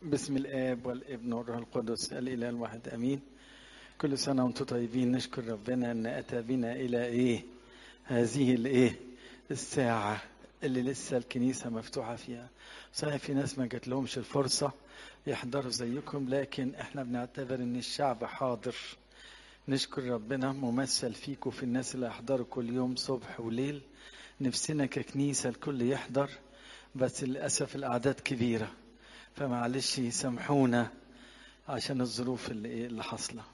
بسم الآب والابن والروح القدس الإله الواحد أمين كل سنة وأنتم طيبين نشكر ربنا أن أتى بنا إلى إيه هذه الإيه الساعة اللي لسه الكنيسة مفتوحة فيها صحيح في ناس ما جات لهمش الفرصة يحضروا زيكم لكن احنا بنعتبر ان الشعب حاضر نشكر ربنا ممثل فيكم في الناس اللي يحضروا كل يوم صبح وليل نفسنا ككنيسة الكل يحضر بس للأسف الأعداد كبيرة فمعلش سامحونا عشان الظروف اللي, اللي حاصلة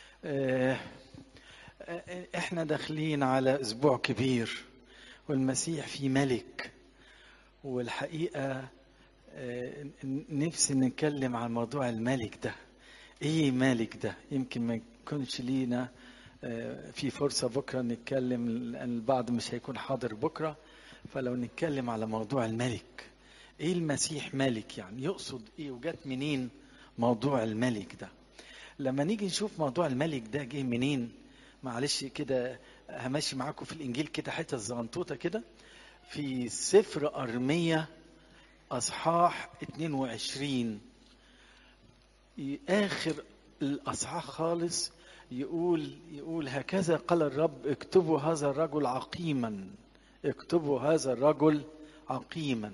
احنا داخلين على أسبوع كبير والمسيح في ملك والحقيقة نفسي نتكلم عن موضوع الملك ده ايه مالك ده يمكن ما يكونش لينا في فرصة بكرة نتكلم لأن البعض مش هيكون حاضر بكرة فلو نتكلم على موضوع الملك ايه المسيح ملك يعني يقصد ايه وجات منين موضوع الملك ده لما نيجي نشوف موضوع الملك ده جه منين معلش كده همشي معاكم في الانجيل كده حته زغنطوطه كده في سفر ارميه اصحاح 22 اخر الاصحاح خالص يقول يقول هكذا قال الرب اكتبوا هذا الرجل عقيما اكتبوا هذا الرجل عقيما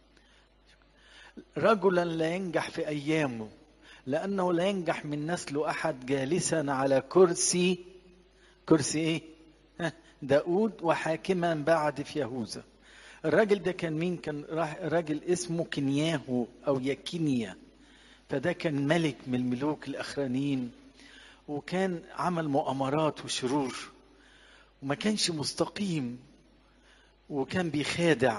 رجلا لا ينجح في ايامه لانه لا ينجح من نسله احد جالسا على كرسي كرسي ايه داود وحاكما بعد في يهوذا الراجل ده كان مين كان راجل اسمه كنياهو او يكينيا فده كان ملك من الملوك الاخرانيين وكان عمل مؤامرات وشرور وما كانش مستقيم وكان بيخادع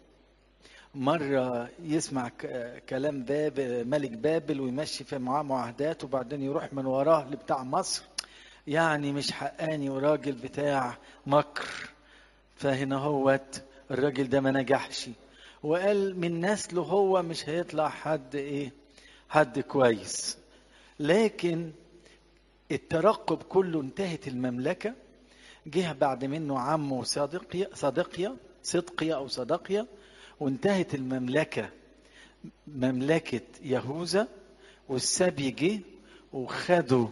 مرة يسمع كلام باب ملك بابل ويمشي في معاه معاهدات وبعدين يروح من وراه لبتاع مصر يعني مش حقاني وراجل بتاع مكر فهنا هوت الراجل ده ما نجحش وقال من نسله هو مش هيطلع حد ايه حد كويس لكن الترقب كله انتهت المملكة جه بعد منه عمه صدقيا صدقيا صدقيا او صدقيا وانتهت المملكة مملكة يهوذا والسبي جه وخدوا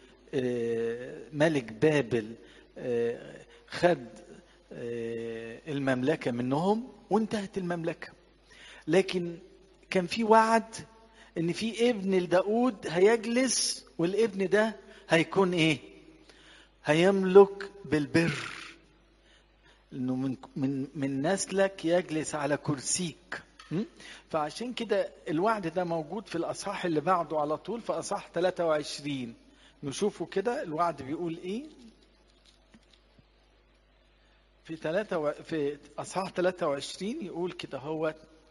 ملك بابل خد المملكة منهم وانتهت المملكة لكن كان في وعد ان في ابن لداود هيجلس والابن ده هيكون ايه هيملك بالبر انه من من من نسلك يجلس على كرسيك فعشان كده الوعد ده موجود في الاصحاح اللي بعده على طول في اصحاح 23 نشوفوا كده الوعد بيقول ايه في ثلاثة و... في اصحاح 23 يقول كده هو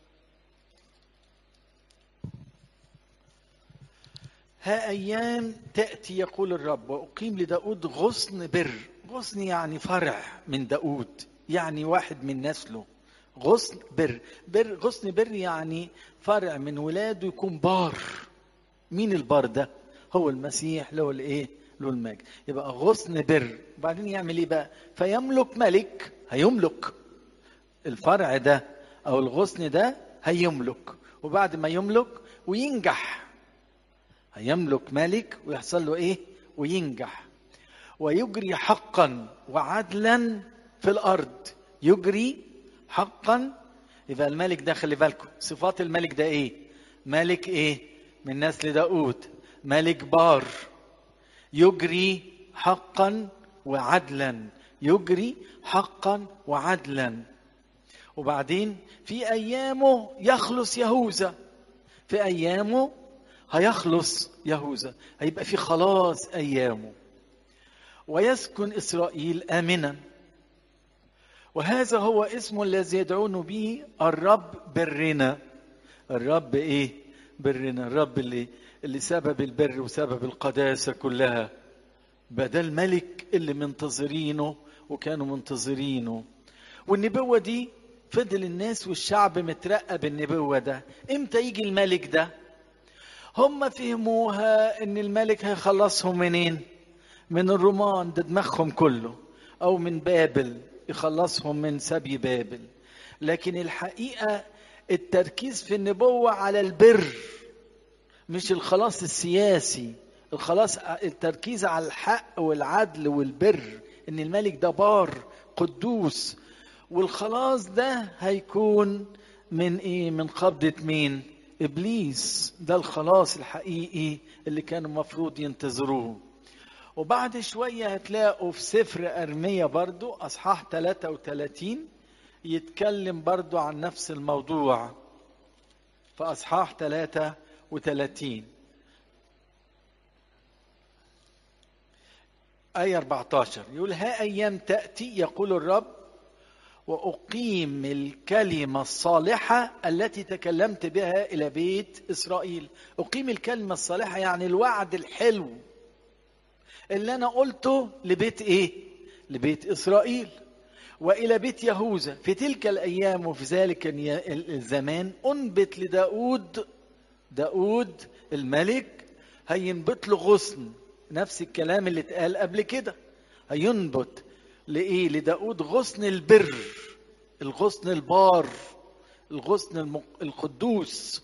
ها ايام تاتي يقول الرب واقيم لداود غصن بر غصن يعني فرع من داود يعني واحد من نسله غصن بر بر غصن بر يعني فرع من ولاده يكون بار مين البار ده هو المسيح له الايه له المجد يبقى غصن بر وبعدين يعمل ايه بقى فيملك ملك هيملك الفرع ده او الغصن ده هيملك وبعد ما يملك وينجح هيملك ملك ويحصل له ايه وينجح ويجري حقا وعدلا في الارض يجري حقا يبقى الملك ده خلي بالكم صفات الملك ده ايه ملك ايه من نسل داود ملك بار يجري حقا وعدلا يجري حقا وعدلا وبعدين في ايامه يخلص يهوذا في ايامه هيخلص يهوذا هيبقى في خلاص ايامه ويسكن اسرائيل امنا وهذا هو اسم الذي يدعون به الرب برنا الرب ايه برنا الرب اللي اللي سبب البر وسبب القداسه كلها بدل الملك اللي منتظرينه وكانوا منتظرينه والنبوه دي فضل الناس والشعب مترقب النبوه ده امتى يجي الملك ده هم فهموها ان الملك هيخلصهم منين من الرومان ده دماغهم كله او من بابل يخلصهم من سبي بابل لكن الحقيقه التركيز في النبوه على البر مش الخلاص السياسي الخلاص التركيز على الحق والعدل والبر ان الملك ده بار قدوس والخلاص ده هيكون من ايه من قبضة مين ابليس ده الخلاص الحقيقي اللي كانوا المفروض ينتظروه وبعد شوية هتلاقوا في سفر أرمية برضو أصحاح 33 يتكلم برضو عن نفس الموضوع في أصحاح 33 آية 14 يقول ها أيام تأتي يقول الرب وأقيم الكلمة الصالحة التي تكلمت بها إلى بيت إسرائيل أقيم الكلمة الصالحة يعني الوعد الحلو اللي أنا قلته لبيت إيه؟ لبيت إسرائيل وإلى بيت يهوذا في تلك الأيام وفي ذلك الزمان أنبت لداود داود الملك هينبت له غصن نفس الكلام اللي اتقال قبل كده هينبت لإيه لداود غصن البر الغصن البار الغصن القدوس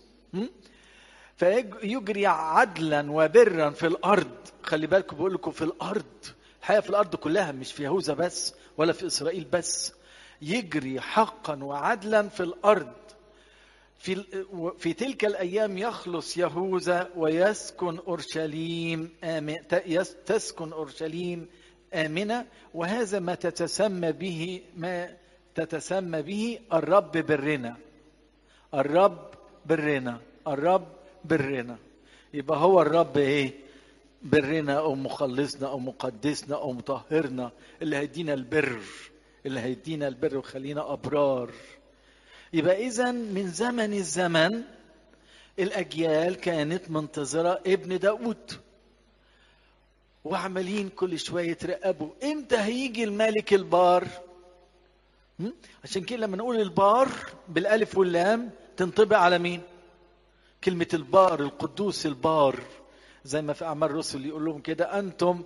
فيجري عدلا وبرا في الارض خلي بالكم بقول لكم في الارض الحقيقه في الارض كلها مش في يهوذا بس ولا في اسرائيل بس يجري حقا وعدلا في الارض في في تلك الايام يخلص يهوذا ويسكن اورشليم آمن تسكن اورشليم امنه وهذا ما تتسمى به ما تتسمى به الرب برنا الرب برنا الرب برنا يبقى هو الرب ايه برنا او مخلصنا او مقدسنا او مطهرنا اللي هيدينا البر اللي هيدينا البر وخلينا ابرار يبقى اذا من زمن الزمن الاجيال كانت منتظره ابن داود وعمالين كل شويه يترقبوا امتى هيجي الملك البار عشان كده لما نقول البار بالالف واللام تنطبق على مين كلمة البار القدوس البار زي ما في أعمال الرسل يقول لهم كده أنتم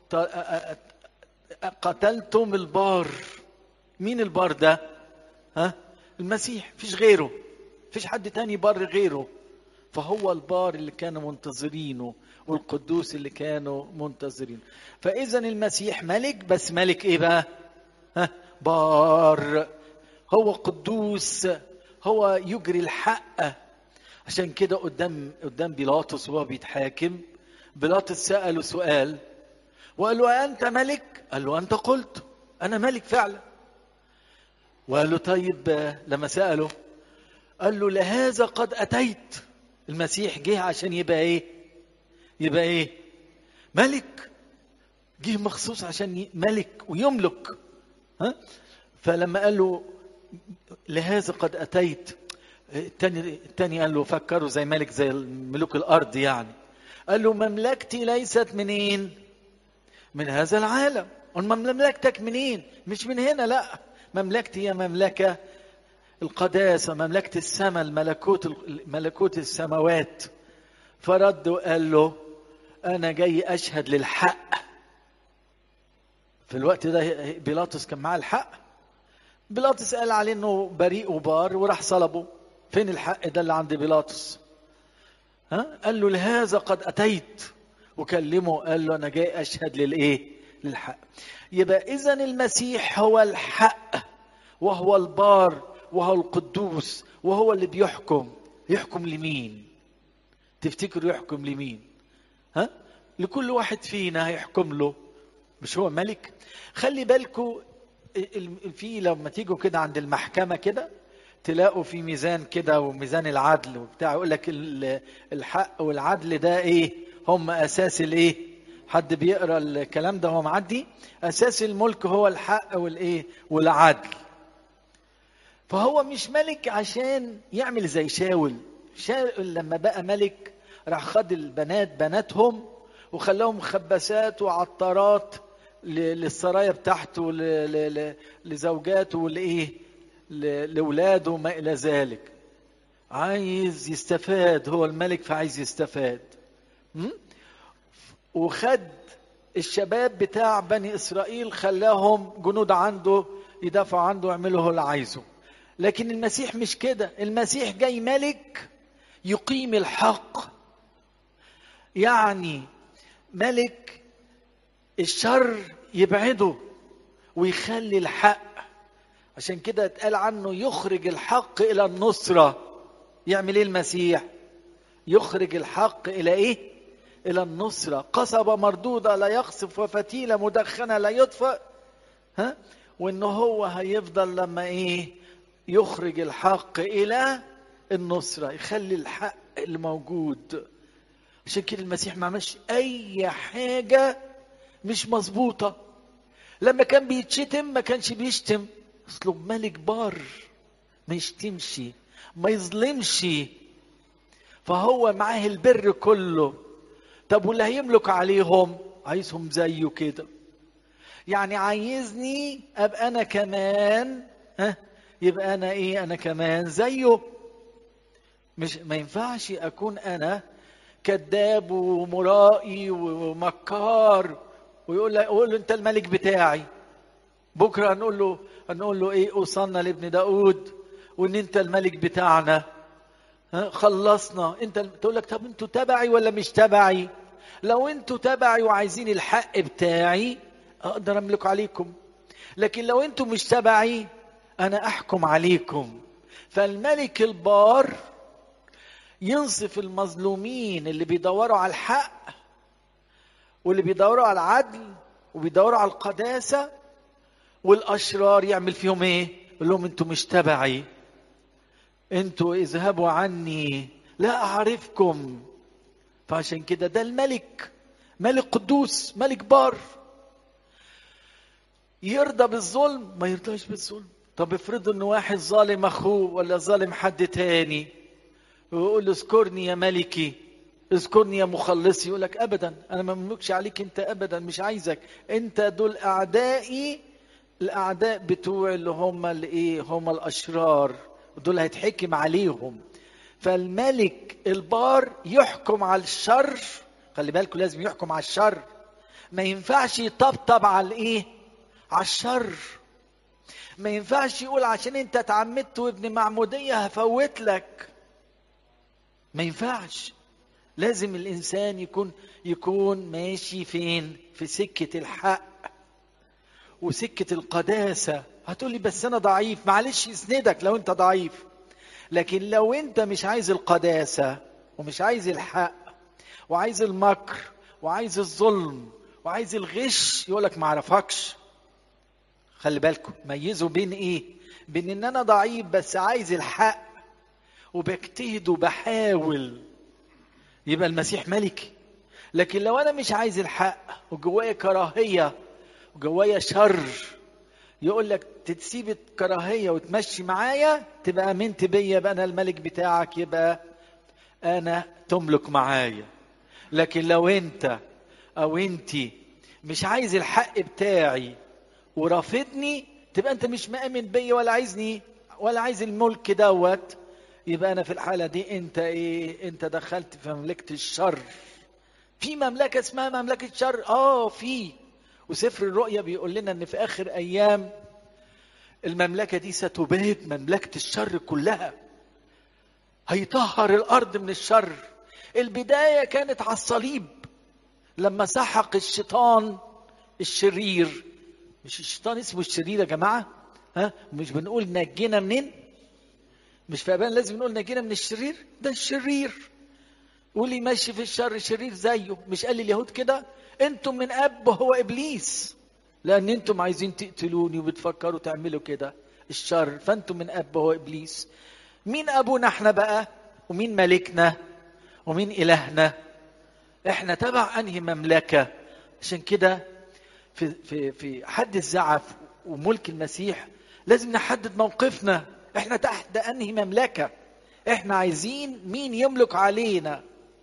قتلتم البار مين البار ده ها المسيح فيش غيره فيش حد تاني بار غيره فهو البار اللي كانوا منتظرينه والقدوس اللي كانوا منتظرينه فإذا المسيح ملك بس ملك إيه بقى ها بار هو قدوس هو يجري الحق عشان كده قدام قدام بيلاطس وهو بيتحاكم بيلاطس سأله سؤال وقال له أنت ملك؟ قال له أنت قلت أنا ملك فعلا وقال له طيب لما سأله قال له لهذا قد أتيت المسيح جه عشان يبقى إيه؟ يبقى إيه؟ ملك جه مخصوص عشان ملك ويملك ها؟ فلما قال له لهذا قد أتيت التاني التاني قال له فكروا زي ملك زي ملوك الارض يعني قال له مملكتي ليست منين من هذا العالم مملكتك منين مش من هنا لا مملكتي هي مملكه القداسه مملكه السماء الملكوت ملكوت السماوات فرد وقال له انا جاي اشهد للحق في الوقت ده بيلاطس كان معاه الحق بيلاطس قال عليه انه بريء وبار وراح صلبه فين الحق ده اللي عند بيلاطس ها قال له لهذا قد اتيت وكلمه قال له انا جاي اشهد للايه للحق يبقى اذا المسيح هو الحق وهو البار وهو القدوس وهو اللي بيحكم يحكم لمين تفتكروا يحكم لمين ها لكل واحد فينا هيحكم له مش هو ملك خلي بالكم في لما تيجوا كده عند المحكمه كده تلاقوا في ميزان كده وميزان العدل وبتاع يقول لك الحق والعدل ده ايه هم اساس الايه حد بيقرا الكلام ده هو معدي اساس الملك هو الحق والايه والعدل فهو مش ملك عشان يعمل زي شاول شاول لما بقى ملك راح خد البنات بناتهم وخلاهم خباسات وعطارات للسرايا بتاعته لزوجاته والايه لاولاده وما الى ذلك عايز يستفاد هو الملك فعايز يستفاد وخد الشباب بتاع بني اسرائيل خلاهم جنود عنده يدافعوا عنده ويعملوا هو اللي عايزه لكن المسيح مش كده المسيح جاي ملك يقيم الحق يعني ملك الشر يبعده ويخلي الحق عشان كده اتقال عنه يخرج الحق الى النصره يعمل ايه المسيح يخرج الحق الى ايه الى النصره قصبه مردوده لا يقصف وفتيله مدخنه لا يطفئ ها وان هو هيفضل لما ايه يخرج الحق الى النصره يخلي الحق الموجود عشان كده المسيح ما عملش اي حاجه مش مظبوطه لما كان بيتشتم ما كانش بيشتم اصله ملك بار ما يشتمش ما يظلمش فهو معاه البر كله طب واللي هيملك عليهم عايزهم زيه كده يعني عايزني ابقى انا كمان ها يبقى انا ايه انا كمان زيه مش ما ينفعش اكون انا كذاب ومرائي ومكار ويقول له يقول له انت الملك بتاعي بكره هنقول له هنقول له ايه اوصلنا لابن داود وان انت الملك بتاعنا ها خلصنا انت تقول لك طب انتوا تبعي ولا مش تبعي لو انتوا تبعي وعايزين الحق بتاعي اقدر املك عليكم لكن لو انتوا مش تبعي انا احكم عليكم فالملك البار ينصف المظلومين اللي بيدوروا على الحق واللي بيدوروا على العدل وبيدوروا على القداسة والأشرار يعمل فيهم إيه؟ يقول لهم أنتوا مش تبعي أنتوا اذهبوا عني لا أعرفكم فعشان كده ده الملك ملك قدوس ملك بار يرضى بالظلم ما يرضاش بالظلم طب افرضوا ان واحد ظالم اخوه ولا ظالم حد تاني ويقول له اذكرني يا ملكي اذكرني يا مخلصي يقول لك ابدا انا ما مملكش عليك انت ابدا مش عايزك انت دول اعدائي الاعداء بتوع اللي هم الايه هم الاشرار دول هيتحكم عليهم فالملك البار يحكم على الشر خلي بالكم لازم يحكم على الشر ما ينفعش يطبطب على الايه على الشر ما ينفعش يقول عشان انت اتعمدت وابن معموديه هفوت لك ما ينفعش لازم الانسان يكون يكون ماشي فين في سكه الحق وسكه القداسه هتقولي بس انا ضعيف معلش يسندك لو انت ضعيف لكن لو انت مش عايز القداسه ومش عايز الحق وعايز المكر وعايز الظلم وعايز الغش يقولك ما اعرفكش خلي بالكم ميزوا بين ايه بين ان انا ضعيف بس عايز الحق وبجتهد وبحاول يبقى المسيح ملكي لكن لو انا مش عايز الحق وجوايا كراهيه وجوايا شر يقول لك تسيب الكراهيه وتمشي معايا تبقى امنت بيا يبقى انا الملك بتاعك يبقى انا تملك معايا لكن لو انت او انت مش عايز الحق بتاعي ورافضني تبقى انت مش مأمن بيا ولا عايزني ولا عايز الملك دوت يبقى انا في الحاله دي انت ايه انت دخلت في مملكه الشر في مملكه اسمها مملكه شر اه في وسفر الرؤيا بيقول لنا ان في اخر ايام المملكه دي ستباد مملكه الشر كلها هيطهر الارض من الشر البدايه كانت على الصليب لما سحق الشيطان الشرير مش الشيطان اسمه الشرير يا جماعه ها مش بنقول نجينا منين مش في ابان لازم نقول نجينا من الشرير ده الشرير واللي ماشي في الشر شرير زيه مش قال اليهود كده انتم من اب هو ابليس لان انتم عايزين تقتلوني وبتفكروا تعملوا كده الشر فانتم من اب هو ابليس مين ابونا احنا بقى ومين ملكنا ومين الهنا احنا تبع انهي مملكه عشان كده في في في حد الزعف وملك المسيح لازم نحدد موقفنا احنا تحت انهي مملكه احنا عايزين مين يملك علينا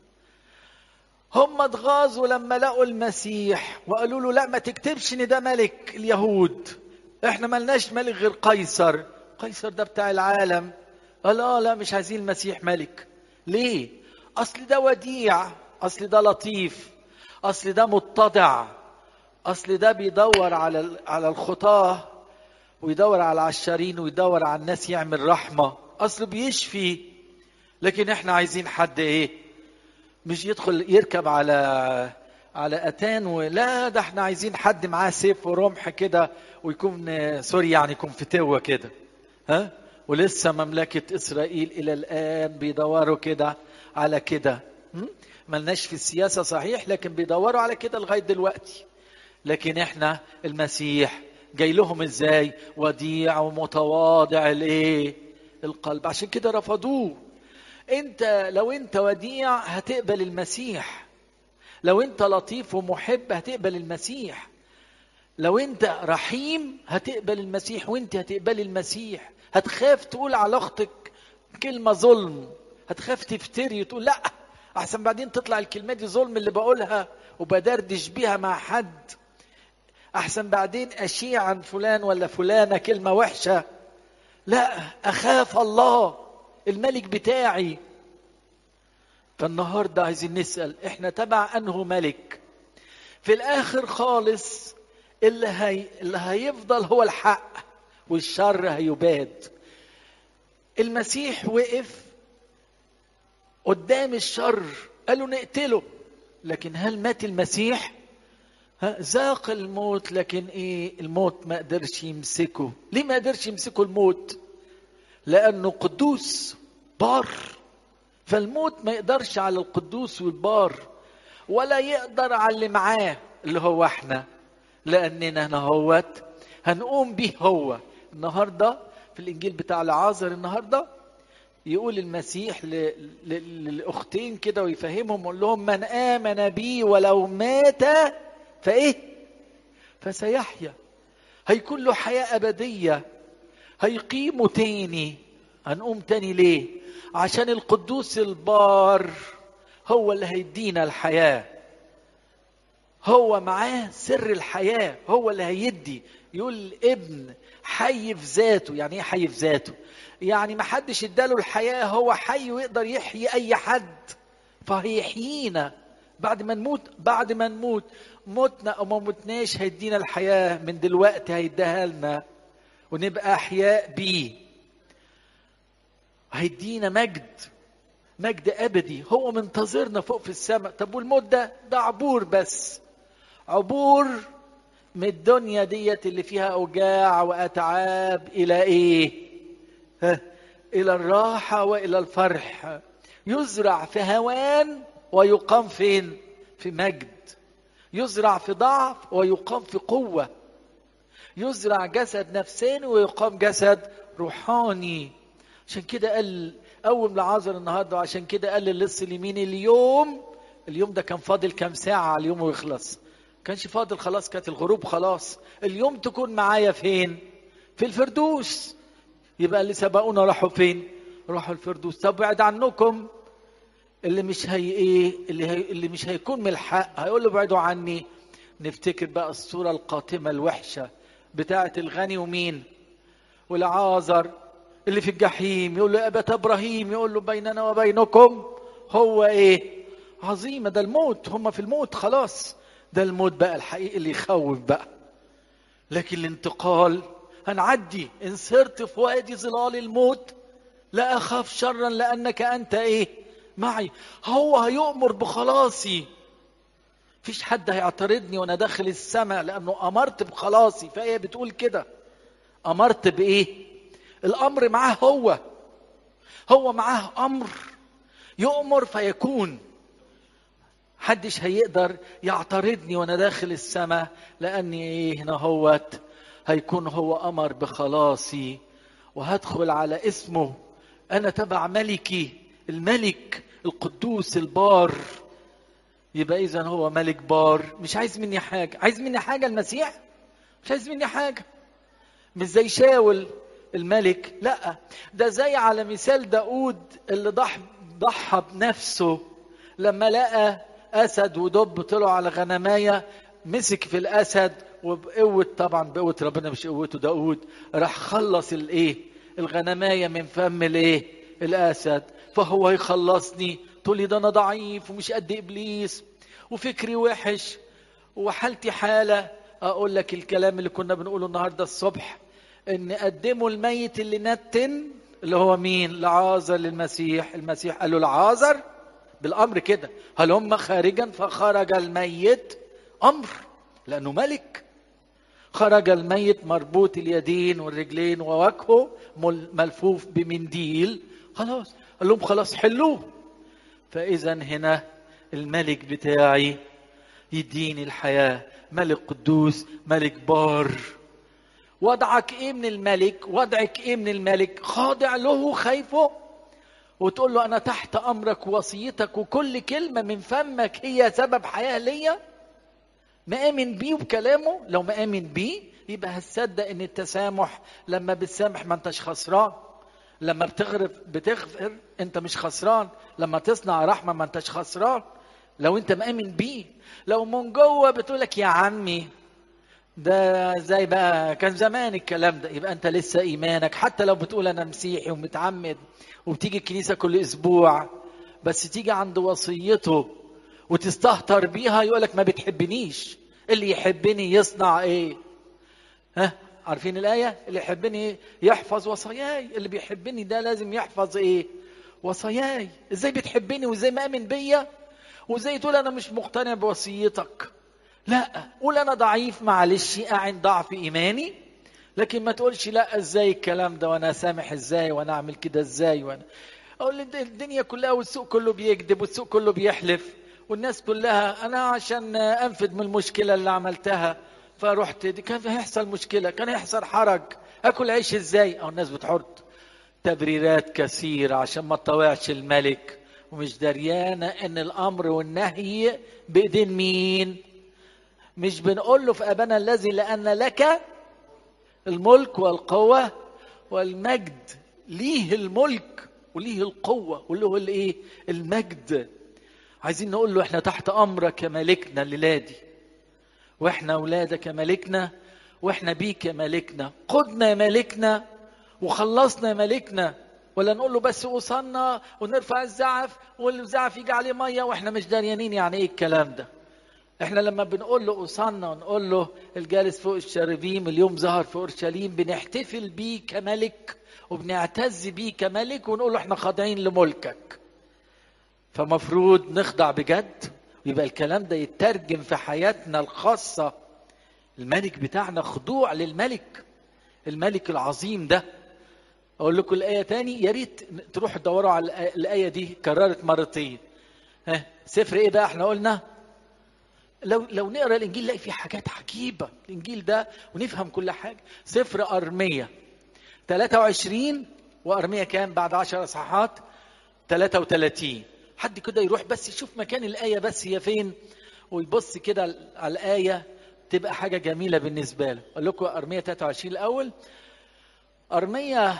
هم اتغاظوا لما لقوا المسيح وقالوا له لا ما تكتبش ان ده ملك اليهود احنا ملناش ملك غير قيصر قيصر ده بتاع العالم قال اه لا مش عايزين المسيح ملك ليه اصل ده وديع اصل ده لطيف اصل ده متضع اصل ده بيدور على على الخطاه ويدور على العشارين ويدور على الناس يعمل رحمه اصل بيشفي لكن احنا عايزين حد ايه مش يدخل يركب على على اتان ولا ده احنا عايزين حد معاه سيف ورمح كده ويكون سوري يعني يكون فتوه كده ها ولسه مملكة إسرائيل إلى الآن بيدوروا كده على كده ملناش في السياسة صحيح لكن بيدوروا على كده لغاية دلوقتي لكن احنا المسيح جاي لهم ازاي وديع ومتواضع الايه القلب عشان كده رفضوه انت لو انت وديع هتقبل المسيح لو انت لطيف ومحب هتقبل المسيح لو انت رحيم هتقبل المسيح وانت هتقبل المسيح هتخاف تقول على اختك كلمه ظلم هتخاف تفتري وتقول لا احسن بعدين تطلع الكلمه دي ظلم اللي بقولها وبدردش بيها مع حد احسن بعدين اشيع عن فلان ولا فلانه كلمه وحشه لا اخاف الله الملك بتاعي فالنهارده عايزين نسال احنا تبع انه ملك في الاخر خالص اللي هي اللي هيفضل هو الحق والشر هيباد المسيح وقف قدام الشر قالوا نقتله لكن هل مات المسيح ذاق الموت لكن ايه الموت ما قدرش يمسكه ليه ما قدرش يمسكه الموت لانه قدوس بار فالموت ما يقدرش على القدوس والبار ولا يقدر على اللي معاه اللي هو احنا لاننا نهوت هنقوم به هو النهارده في الانجيل بتاع العازر النهارده يقول المسيح للاختين كده ويفهمهم يقول لهم من امن بي ولو مات فايه فسيحيا هيكون له حياه ابديه هيقيموا تاني هنقوم تاني ليه عشان القدوس البار هو اللي هيدينا الحياه هو معاه سر الحياه هو اللي هيدي يقول الابن حي في ذاته يعني ايه حي في ذاته يعني ما حدش اداله الحياه هو حي ويقدر يحيي اي حد فهيحيينا بعد ما نموت بعد ما نموت متنا او ما متناش هيدينا الحياه من دلوقتي هيديها لنا ونبقى احياء بيه هيدينا مجد مجد ابدي هو منتظرنا فوق في السماء طب والموت ده ده عبور بس عبور من الدنيا ديت اللي فيها اوجاع واتعاب الى ايه ها الى الراحه والى الفرح يزرع في هوان ويقام فين في مجد يزرع في ضعف ويقام في قوه يزرع جسد نفساني ويقام جسد روحاني عشان كده قال قوم لعازر النهارده عشان كده قال للص اليمين اليوم اليوم ده كان فاضل كام ساعه على اليوم ويخلص كانش فاضل خلاص كانت الغروب خلاص اليوم تكون معايا فين في الفردوس يبقى اللي سبقونا راحوا فين راحوا الفردوس طب بعد عنكم اللي مش هي ايه اللي, هي اللي مش هيكون من الحق هيقول له ابعدوا عني نفتكر بقى الصوره القاتمه الوحشه بتاعه الغني ومين والعازر اللي في الجحيم يقول له ابا ابراهيم يقول له بيننا وبينكم هو ايه عظيمه ده الموت هم في الموت خلاص ده الموت بقى الحقيقي اللي يخوف بقى لكن الانتقال هنعدي ان سرت في وادي ظلال الموت لا اخاف شرا لانك انت ايه معي هو هيؤمر بخلاصي فيش حد هيعترضني وانا داخل السماء لانه امرت بخلاصي فهي بتقول كده امرت بايه الامر معاه هو هو معاه امر يؤمر فيكون حدش هيقدر يعترضني وانا داخل السماء لاني ايه هنا هوت هيكون هو امر بخلاصي وهدخل على اسمه انا تبع ملكي الملك القدوس البار يبقى اذا هو ملك بار مش عايز مني حاجه عايز مني حاجه المسيح مش عايز مني حاجه مش زي شاول الملك لا ده زي على مثال داود اللي ضح ضحى بنفسه لما لقى اسد ودب طلعوا على غنمايه مسك في الاسد وبقوه طبعا بقوه ربنا مش قوته داود راح خلص الايه الغنمايه من فم الايه الاسد فهو يخلصني تقول لي ده انا ضعيف ومش قد ابليس وفكري وحش وحالتي حاله اقول لك الكلام اللي كنا بنقوله النهارده الصبح ان قدموا الميت اللي نتن اللي هو مين لعازر للمسيح المسيح قال له لعازر بالامر كده هل هم خارجا فخرج الميت امر لانه ملك خرج الميت مربوط اليدين والرجلين ووجهه ملفوف بمنديل خلاص قال لهم خلاص حلوه فاذا هنا الملك بتاعي يديني الحياه ملك قدوس ملك بار وضعك ايه من الملك وضعك ايه من الملك خاضع له خايفه وتقول له انا تحت امرك ووصيتك وكل كلمه من فمك هي سبب حياه ليا مآمن بيه وبكلامه لو مآمن بيه يبقى هتصدق ان التسامح لما بتسامح ما انتش خسران لما بتغرف بتغفر انت مش خسران لما تصنع رحمه ما انتش خسران لو انت مآمن بيه لو من جوه بتقولك يا عمي ده زي بقى كان زمان الكلام ده يبقى انت لسه ايمانك حتى لو بتقول انا مسيحي ومتعمد وبتيجي الكنيسه كل اسبوع بس تيجي عند وصيته وتستهتر بيها يقولك ما بتحبنيش اللي يحبني يصنع ايه ها عارفين الآية اللي يحبني يحفظ وصاياي اللي بيحبني ده لازم يحفظ ايه وصاياي ازاي بتحبني وازاي مأمن بيا وازاي تقول انا مش مقتنع بوصيتك لا قول انا ضعيف معلش اعن ضعف ايماني لكن ما تقولش لا ازاي الكلام ده وانا سامح ازاي وانا اعمل كده ازاي وانا اقول الدنيا كلها والسوق كله بيكذب والسوق كله بيحلف والناس كلها انا عشان انفذ من المشكله اللي عملتها فرحت دي كان هيحصل مشكله كان هيحصل حرج اكل عيش ازاي او الناس بتحط تبريرات كثيره عشان ما تطوعش الملك ومش دريانه ان الامر والنهي بايدين مين مش بنقول له في ابانا الذي لان لك الملك والقوه والمجد ليه الملك وليه القوه وله الايه المجد عايزين نقول له احنا تحت امرك يا ملكنا الليله دي واحنا اولادك يا ملكنا واحنا بيك يا ملكنا قدنا يا ملكنا وخلصنا يا ملكنا ولا نقول له بس وصلنا ونرفع الزعف والزعف يجي عليه ميه واحنا مش داريانين يعني ايه الكلام ده احنا لما بنقول له وصلنا ونقول له الجالس فوق الشربيم اليوم ظهر في اورشليم بنحتفل بيه كملك وبنعتز بيه كملك ونقول له احنا خاضعين لملكك فمفروض نخضع بجد ويبقى الكلام ده يترجم في حياتنا الخاصة الملك بتاعنا خضوع للملك الملك العظيم ده أقول لكم الآية تاني يا ريت تروحوا تدوروا على الآية دي كررت مرتين ها سفر إيه بقى إحنا قلنا لو لو نقرا الانجيل نلاقي فيه حاجات عجيبه الانجيل ده ونفهم كل حاجه سفر ارميه 23 وارميه كام بعد 10 اصحاحات 33 حد كده يروح بس يشوف مكان الآية بس هي فين ويبص كده على الآية تبقى حاجة جميلة بالنسبة له أقول لكم أرمية 23 الأول أرمية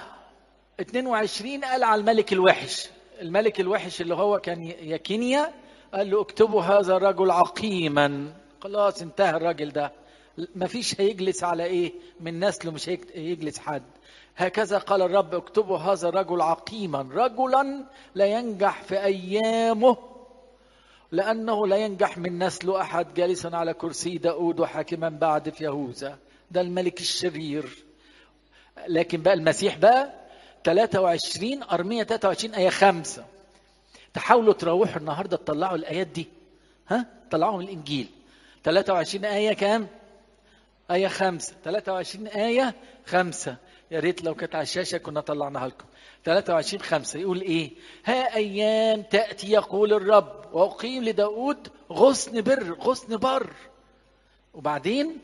22 قال على الملك الوحش الملك الوحش اللي هو كان يكينيا قال له اكتبوا هذا الرجل عقيما خلاص انتهى الراجل ده مفيش هيجلس على ايه من نسله مش هيجلس حد هكذا قال الرب اكتبوا هذا الرجل عقيما رجلا لا ينجح في ايامه لانه لا ينجح من نسله احد جالسا على كرسي داود وحاكما بعد في يهوذا ده الملك الشرير لكن بقى المسيح بقى 23 ارميه 23 ايه 5 تحاولوا تروحوا النهارده تطلعوا الايات دي ها طلعوهم الانجيل 23 ايه كام آية خمسة 23 آية خمسة يا ريت لو كانت على الشاشة كنا طلعناها لكم 23 خمسة يقول إيه ها أيام تأتي يقول الرب وأقيم لداود غصن بر غصن بر وبعدين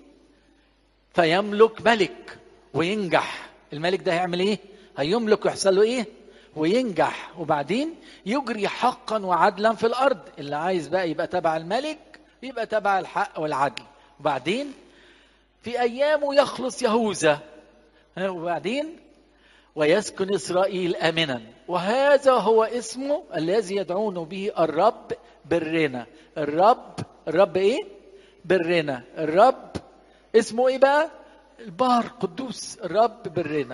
فيملك ملك وينجح الملك ده هيعمل إيه هيملك ويحصل له إيه وينجح وبعدين يجري حقا وعدلا في الأرض اللي عايز بقى يبقى تبع الملك يبقى تبع الحق والعدل وبعدين في أيامه يخلص يهوذا وبعدين ويسكن إسرائيل آمنا وهذا هو اسمه الذي يدعون به الرب برنا الرب الرب إيه؟ برنا الرب اسمه إيه بقى؟ البار قدوس الرب برنا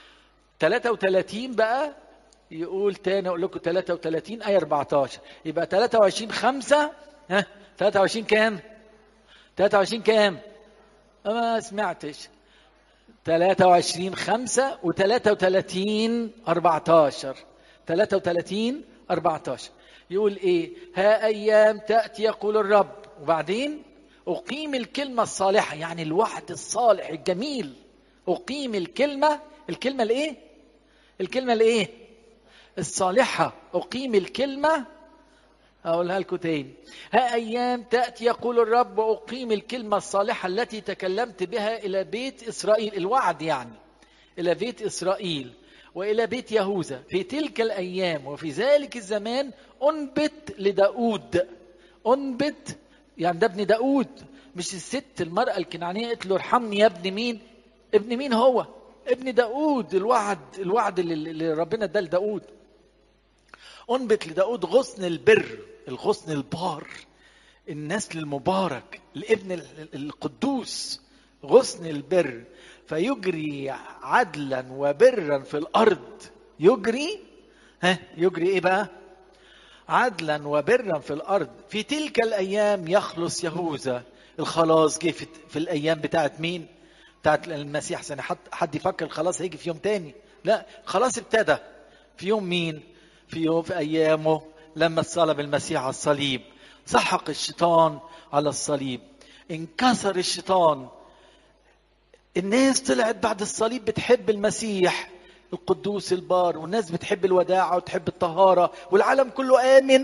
33 بقى يقول تاني اقول لكم 33 ايه 14 يبقى 23 5 ها 23 كام 23 كام ما سمعتش 23 5 و33 14 33 14 يقول ايه ها ايام تاتي يقول الرب وبعدين اقيم الكلمه الصالحه يعني الوعد الصالح الجميل اقيم الكلمه الكلمه الايه الكلمه الايه الصالحه اقيم الكلمه أقولها لكم تاني ها أيام تأتي يقول الرب وأقيم الكلمة الصالحة التي تكلمت بها إلى بيت إسرائيل الوعد يعني إلى بيت إسرائيل وإلى بيت يهوذا في تلك الأيام وفي ذلك الزمان أنبت لداود أنبت يعني ده ابن داود مش الست المرأة الكنعانية قالت له ارحمني يا ابن مين ابن مين هو ابن داود الوعد الوعد اللي اللي ربنا اداه لداود أنبت لداود غصن البر الغصن البار النسل المبارك الابن القدوس غصن البر فيجري عدلا وبرا في الارض يجري ها يجري ايه بقى عدلا وبرا في الارض في تلك الايام يخلص يهوذا الخلاص جه في, في الايام بتاعت مين بتاعت المسيح سنة حد, حد يفكر الخلاص هيجي في يوم تاني لا خلاص ابتدى في يوم مين في يوم في ايامه لما اتصلب المسيح على الصليب سحق الشيطان على الصليب انكسر الشيطان الناس طلعت بعد الصليب بتحب المسيح القدوس البار والناس بتحب الوداعة وتحب الطهارة والعالم كله آمن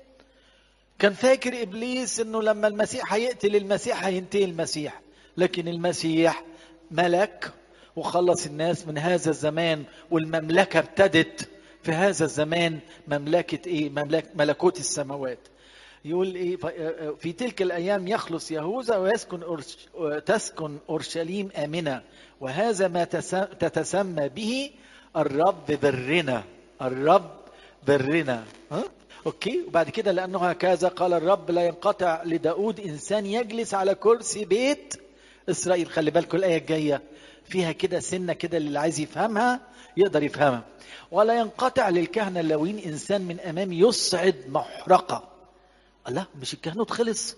كان فاكر إبليس إنه لما المسيح هيقتل المسيح هينتهي المسيح لكن المسيح ملك وخلص الناس من هذا الزمان والمملكة ابتدت في هذا الزمان مملكة إيه مملك ملكوت السماوات يقول ايه في تلك الايام يخلص يهوذا ويسكن أرش تسكن اورشليم امنه وهذا ما تتسمى به الرب برنا الرب برنا ها اوكي وبعد كده لانه هكذا قال الرب لا ينقطع لداود انسان يجلس على كرسي بيت اسرائيل خلي بالكم الايه الجايه فيها كده سنه كده اللي عايز يفهمها يقدر يفهمها ولا ينقطع للكهنه اللوين انسان من امامي يصعد محرقه الله مش الكهنوت خلص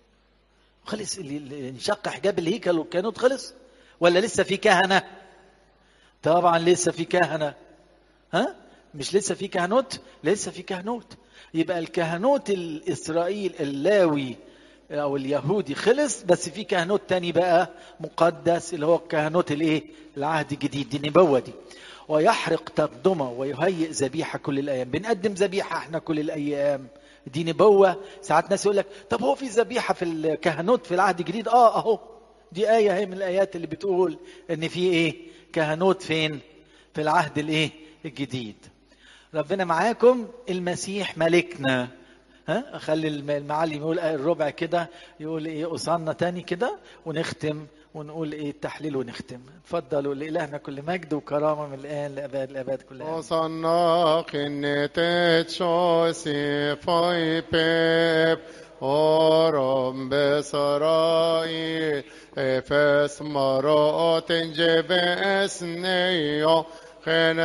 خلص اللي انشق حجاب الهيكل والكهنوت خلص ولا لسه في كهنه طبعا لسه في كهنه ها مش لسه في كهنوت لسه في كهنوت يبقى الكهنوت الاسرائيل اللاوي او اليهودي خلص بس في كهنوت تاني بقى مقدس اللي هو الكهنوت الايه العهد الجديد دي نبوه دي ويحرق تقدمه ويهيئ ذبيحه كل الايام بنقدم ذبيحه احنا كل الايام دي نبوة ساعات ناس يقول لك طب هو في ذبيحة في الكهنوت في العهد الجديد اه اهو دي آية هي من الآيات اللي بتقول إن في إيه كهنوت فين في العهد الإيه الجديد ربنا معاكم المسيح ملكنا ها خلي المعلم يقول الربع كده يقول ايه قصانا تاني كده ونختم ونقول ايه التحليل ونختم اتفضلوا لإلهنا كل مجد وكرامة من الآن لأباد الأباد كلها Hosanna kinnetet shosi foi pep orom besarai efes marot jebes neyo